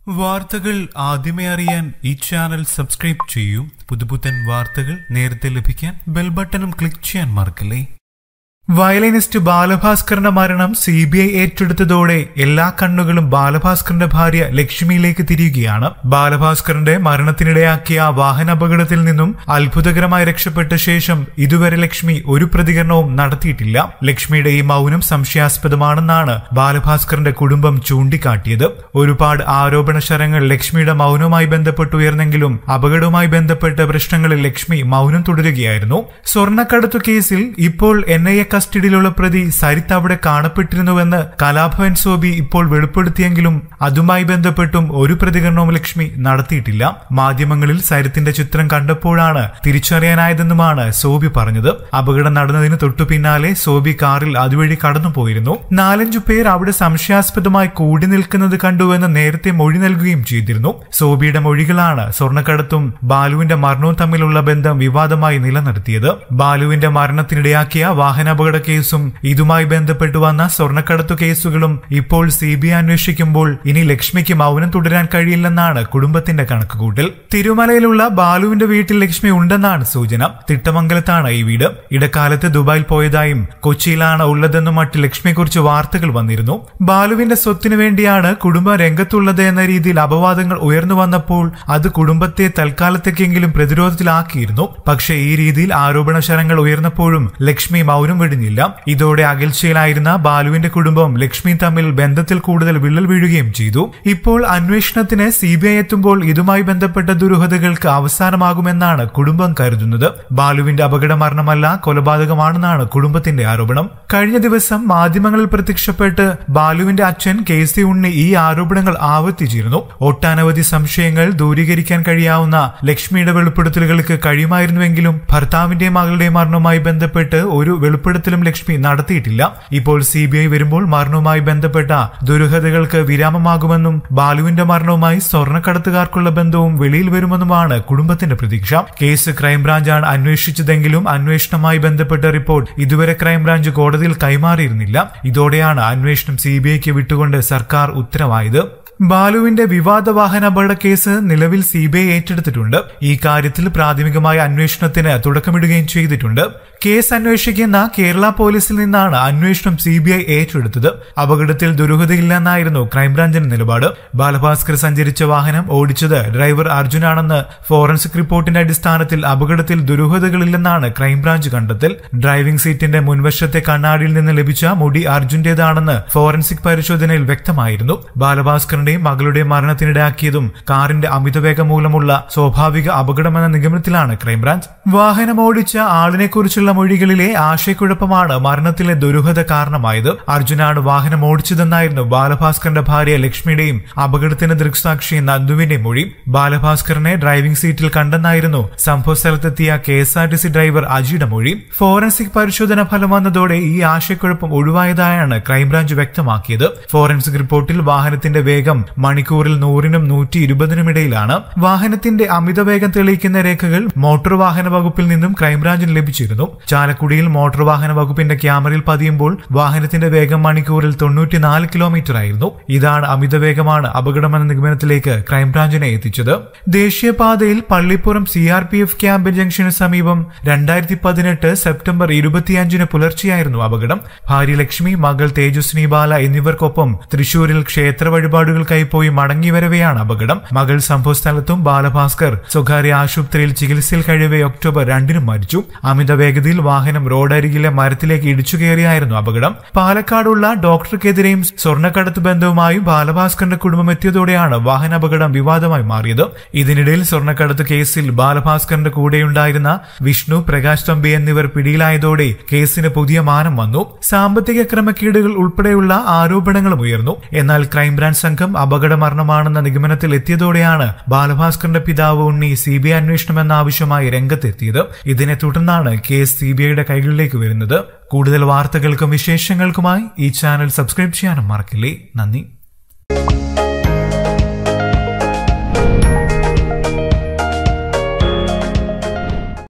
വാർത്തകൾ ആദ്യമേ അറിയാൻ ഈ ചാനൽ സബ്സ്ക്രൈബ് ചെയ്യൂ പുതുപുത്തൻ വാർത്തകൾ നേരത്തെ ലഭിക്കാൻ ബെൽ ബട്ടണും ക്ലിക്ക് ചെയ്യാൻ മറക്കല്ലേ വയലിനിസ്റ്റ് ബാലഭാസ്കറിന്റെ മരണം സി ബി ഐ ഏറ്റെടുത്തതോടെ എല്ലാ കണ്ണുകളും ബാലഭാസ്കറിന്റെ ഭാര്യ ലക്ഷ്മിയിലേക്ക് തിരിയുകയാണ് ബാലഭാസ്കറിന്റെ മരണത്തിനിടയാക്കിയ വാഹനാപകടത്തിൽ നിന്നും അത്ഭുതകരമായി രക്ഷപ്പെട്ട ശേഷം ഇതുവരെ ലക്ഷ്മി ഒരു പ്രതികരണവും നടത്തിയിട്ടില്ല ലക്ഷ്മിയുടെ ഈ മൗനം സംശയാസ്പദമാണെന്നാണ് ബാലഭാസ്കറിന്റെ കുടുംബം ചൂണ്ടിക്കാട്ടിയത് ഒരുപാട് ആരോപണ ശരങ്ങൾ ലക്ഷ്മിയുടെ മൗനവുമായി ബന്ധപ്പെട്ട് ഉയർന്നെങ്കിലും അപകടവുമായി ബന്ധപ്പെട്ട പ്രശ്നങ്ങളിൽ ലക്ഷ്മി മൗനം തുടരുകയായിരുന്നു സ്വർണ്ണക്കടത്തു കേസിൽ ഇപ്പോൾ എൻ ഐ എ കസ്റ്റഡിയിലുള്ള പ്രതി സരിത്ത് അവിടെ കാണപ്പെട്ടിരുന്നുവെന്ന് കലാഭവൻ സോബി ഇപ്പോൾ വെളിപ്പെടുത്തിയെങ്കിലും അതുമായി ബന്ധപ്പെട്ടും ഒരു പ്രതികരണവും ലക്ഷ്മി നടത്തിയിട്ടില്ല മാധ്യമങ്ങളിൽ സരിത്തിന്റെ ചിത്രം കണ്ടപ്പോഴാണ് തിരിച്ചറിയാനായതെന്നുമാണ് സോബി പറഞ്ഞത് അപകടം നടന്നതിന് തൊട്ടു പിന്നാലെ സോബി കാറിൽ അതുവഴി കടന്നുപോയിരുന്നു നാലഞ്ചു പേർ അവിടെ സംശയാസ്പദമായി കൂടി നിൽക്കുന്നത് കണ്ടുവെന്ന് നേരത്തെ മൊഴി നൽകുകയും ചെയ്തിരുന്നു സോബിയുടെ മൊഴികളാണ് സ്വർണ്ണക്കടത്തും ബാലുവിന്റെ മരണവും തമ്മിലുള്ള ബന്ധം വിവാദമായി നിലനിർത്തിയത് ബാലുവിന്റെ മരണത്തിനിടയാക്കിയ വാഹനാപകട കേസും ഇതുമായി ബന്ധപ്പെട്ടു വന്ന സ്വർണ്ണക്കടത്തു കേസുകളും ഇപ്പോൾ സി ബി ഐ അന്വേഷിക്കുമ്പോൾ ഇനി ലക്ഷ്മിക്ക് മൗനം തുടരാൻ കഴിയില്ലെന്നാണ് കുടുംബത്തിന്റെ കണക്കുകൂട്ടൽ തിരുമലയിലുള്ള ബാലുവിന്റെ വീട്ടിൽ ലക്ഷ്മി ഉണ്ടെന്നാണ് സൂചന തിട്ടമംഗലത്താണ് ഈ വീട് ഇടക്കാലത്ത് ദുബായിൽ പോയതായും കൊച്ചിയിലാണ് ഉള്ളതെന്നും മറ്റ് ലക്ഷ്മിയെക്കുറിച്ച് വാർത്തകൾ വന്നിരുന്നു ബാലുവിന്റെ സ്വത്തിനു വേണ്ടിയാണ് കുടുംബം രംഗത്തുള്ളത് എന്ന രീതിയിൽ അപവാദങ്ങൾ ഉയർന്നു വന്നപ്പോൾ അത് കുടുംബത്തെ തൽക്കാലത്തേക്കെങ്കിലും പ്രതിരോധത്തിലാക്കിയിരുന്നു പക്ഷേ ഈ രീതിയിൽ ആരോപണ ശരങ്ങൾ ഉയർന്നപ്പോഴും ലക്ഷ്മി മൗനം വെടിഞ്ഞില്ല ഇതോടെ അകൽച്ചയിലായിരുന്ന ബാലുവിന്റെ കുടുംബം ലക്ഷ്മി തമ്മിൽ ബന്ധത്തിൽ കൂടുതൽ വിള്ളൽ വീഴുകയും ചെയ്തു ഇപ്പോൾ അന്വേഷണത്തിന് സി ബി ഐ എത്തുമ്പോൾ ഇതുമായി ബന്ധപ്പെട്ട ദുരൂഹതകൾക്ക് അവസാനമാകുമെന്നാണ് കുടുംബം കരുതുന്നത് ബാലുവിന്റെ അപകട മരണമല്ല കൊലപാതകമാണെന്നാണ് കുടുംബത്തിന്റെ ആരോപണം കഴിഞ്ഞ ദിവസം മാധ്യമങ്ങളിൽ പ്രത്യക്ഷപ്പെട്ട് ബാലുവിന്റെ അച്ഛൻ കെ സി ഉണ്ണി ഈ ആരോപണങ്ങൾ ആവർത്തിച്ചിരുന്നു ഒട്ടനവധി സംശയങ്ങൾ ദൂരീകരിക്കാൻ കഴിയാവുന്ന ലക്ഷ്മിയുടെ വെളിപ്പെടുത്തലുകൾക്ക് കഴിയുമായിരുന്നുവെങ്കിലും ഭർത്താവിന്റെയും മകളുടെയും മരണവുമായി ബന്ധപ്പെട്ട് ഒരു വെളിപ്പെടുത്തലും ലക്ഷ്മി നടത്തിയിട്ടില്ല ഇപ്പോൾ സി ബി ഐ വരുമ്പോൾ മരണവുമായി ബന്ധപ്പെട്ട ദുരൂഹതകൾക്ക് വിരാമമാകുമെന്നും ബാലുവിന്റെ മരണവുമായി സ്വർണ്ണക്കടത്തുകാർക്കുള്ള ബന്ധവും വെളിയിൽ വരുമെന്നുമാണ് കുടുംബത്തിന്റെ പ്രതീക്ഷ കേസ് ക്രൈംബ്രാഞ്ചാണ് അന്വേഷിച്ചതെങ്കിലും അന്വേഷണവുമായി ബന്ധപ്പെട്ട റിപ്പോർട്ട് ഇതുവരെ ക്രൈംബ്രാഞ്ച് കോടതിയിൽ കൈമാറിയിരുന്നില്ല ഇതോടെയാണ് അന്വേഷണം സി ബി ഐക്ക് വിട്ടുകൊണ്ട് സർക്കാർ ഉത്തരവായത് ബാലുവിന്റെ വിവാദ വാഹന അപകട കേസ് നിലവിൽ സി ബി ഐ ഏറ്റെടുത്തിട്ടുണ്ട് ഈ കാര്യത്തിൽ പ്രാഥമികമായ അന്വേഷണത്തിന് തുടക്കമിടുകയും ചെയ്തിട്ടുണ്ട് കേസ് അന്വേഷിക്കുന്ന കേരള പോലീസിൽ നിന്നാണ് അന്വേഷണം സി ബി ഐ ഏറ്റെടുത്തത് അപകടത്തിൽ ദുരൂഹതയില്ലെന്നായിരുന്നു ക്രൈംബ്രാഞ്ചിന്റെ നിലപാട് ബാലഭാസ്കർ സഞ്ചരിച്ച വാഹനം ഓടിച്ചത് ഡ്രൈവർ അർജുനാണെന്ന് ഫോറൻസിക് റിപ്പോർട്ടിന്റെ അടിസ്ഥാനത്തിൽ അപകടത്തിൽ ദുരൂഹതകളില്ലെന്നാണ് ക്രൈംബ്രാഞ്ച് കണ്ടെത്തൽ ഡ്രൈവിംഗ് സീറ്റിന്റെ മുൻവശത്തെ കണ്ണാടിയിൽ നിന്ന് ലഭിച്ച മുടി അർജുന്റേതാണെന്ന് ഫോറൻസിക് പരിശോധനയിൽ വ്യക്തമായിരുന്നു ബാലഭാസ്കറിന്റെയും മകളുടെയും മരണത്തിനിടയാക്കിയതും കാറിന്റെ അമിതവേഗം മൂലമുള്ള സ്വാഭാവിക അപകടമെന്ന നിഗമനത്തിലാണ് ക്രൈംബ്രാഞ്ച് വാഹനം ഓടിച്ച ആളിനെ കുറിച്ചുള്ള മൊഴികളിലെ ആശയക്കുഴപ്പമാണ് മരണത്തിലെ ദുരൂഹത കാരണമായത് അർജുനാണ് വാഹനം ഓടിച്ചതെന്നായിരുന്നു ബാലഭാസ്കറിന്റെ ഭാര്യ ലക്ഷ്മിയുടെയും അപകടത്തിന് ദൃക്സാക്ഷി നന്ദുവിന്റെ മൊഴി ബാലഭാസ്കറിനെ ഡ്രൈവിംഗ് സീറ്റിൽ കണ്ടെന്നായിരുന്നു സംഭവ സ്ഥലത്തെത്തിയ K S R T C driver അജിയുടെ മൊഴി ഫോറൻസിക് പരിശോധന ഫലം വന്നതോടെ ഈ ആശയക്കുഴപ്പം ഒഴിവായതായാണ് ക്രൈംബ്രാഞ്ച് വ്യക്തമാക്കിയത് ഫോറൻസിക് റിപ്പോർട്ടിൽ വാഹനത്തിന്റെ വേഗം മണിക്കൂറിൽ നൂറിനും നൂറ്റി ഇരുപതിനും ഇടയിലാണ് വാഹനത്തിന്റെ അമിതവേഗം തെളിയിക്കുന്ന രേഖകൾ മോട്ടോർ വാഹന വകുപ്പിൽ നിന്നും ക്രൈംബ്രാഞ്ചിന് ലഭിച്ചിരുന്നു ചാലക്കുടിയിൽ മോട്ടോർ വാഹന വകുപ്പിന്റെ ക്യാമറയിൽ പതിയുമ്പോൾ വാഹനത്തിന്റെ വേഗം മണിക്കൂറിൽ തൊണ്ണൂറ്റിനാല് കിലോമീറ്റർ ആയിരുന്നു ഇതാണ് അമിതവേഗമാണ് അപകടമെന്ന നിഗമനത്തിലേക്ക് ക്രൈംബ്രാഞ്ചിനെ എത്തിച്ചത് ദേശീയപാതയിൽ Pallippuram C R P F camp ജംഗ്ഷന് സമീപം രണ്ടായിരത്തി പതിനെട്ട് സെപ്റ്റംബർ ഇരുപത്തിയഞ്ചിന് പുലർച്ചെയായിരുന്നു അപകടം ഭാര്യ ലക്ഷ്മി മകൾ തേജസ്വിനി ബാല എന്നിവർക്കൊപ്പം തൃശൂരിൽ ക്ഷേത്ര വഴിപാടുകൾക്കായി പോയി മടങ്ങി വരവെയാണ് അപകടം മകൾ സംഭവസ്ഥലത്തും ബാലഭാസ്കർ സ്വകാര്യ ആശുപത്രിയിൽ ചികിത്സയിൽ കഴിയവെ ഒക്ടോബർ രണ്ടിനും മരിച്ചു അമിത വേഗതയിൽ വാഹനം റോഡരികിലെ മരത്തിലേക്ക് ഇടിച്ചു കയറിയായിരുന്നു അപകടം പാലക്കാടുള്ള ഡോക്ടർക്കെതിരെയും സ്വർണ്ണക്കടത്ത് ബന്ധവുമായും ബാലഭാസ്കറിന്റെ കുടുംബം എത്തിയതോടെയാണ് വാഹനാപകടം വിവാദമായി മാറിയത് ഇതിനിടയിൽ സ്വർണ്ണക്കടത്ത് കേസിൽ ബാലഭാസ്കറിന്റെ കൂടെയുണ്ടായിരുന്ന വിഷ്ണു പ്രകാശ് തമ്പി എന്നിവർ പിടിയിലായതോടെ കേസിന് പുതിയ മാനം വന്നു സാമ്പത്തിക ക്രമക്കേടുകൾ ഉൾപ്പെടെയുള്ള ആരോപണങ്ങളും ഉയർന്നു എന്നാൽ ക്രൈംബ്രാഞ്ച് സംഘം അപകട മരണമാണെന്ന നിഗമനത്തിൽ എത്തിയതോടെയാണ് ബാലഭാസ്കറിന്റെ പിതാവ് ഉണ്ണി സി ബി ഐ അന്വേഷണമെന്ന ആവശ്യമായി രംഗത്തെത്തിയത് ഇതിനെ തുടർന്നാണ് കേസ് സി ബി ഐയുടെ കൈകളിലേക്ക് വരുന്നത് കൂടുതൽ വാർത്തകൾക്കും വിശേഷങ്ങൾക്കുമായി ഈ ചാനൽ സബ്സ്ക്രൈബ് ചെയ്യാനും മറക്കില്ലേ നന്ദി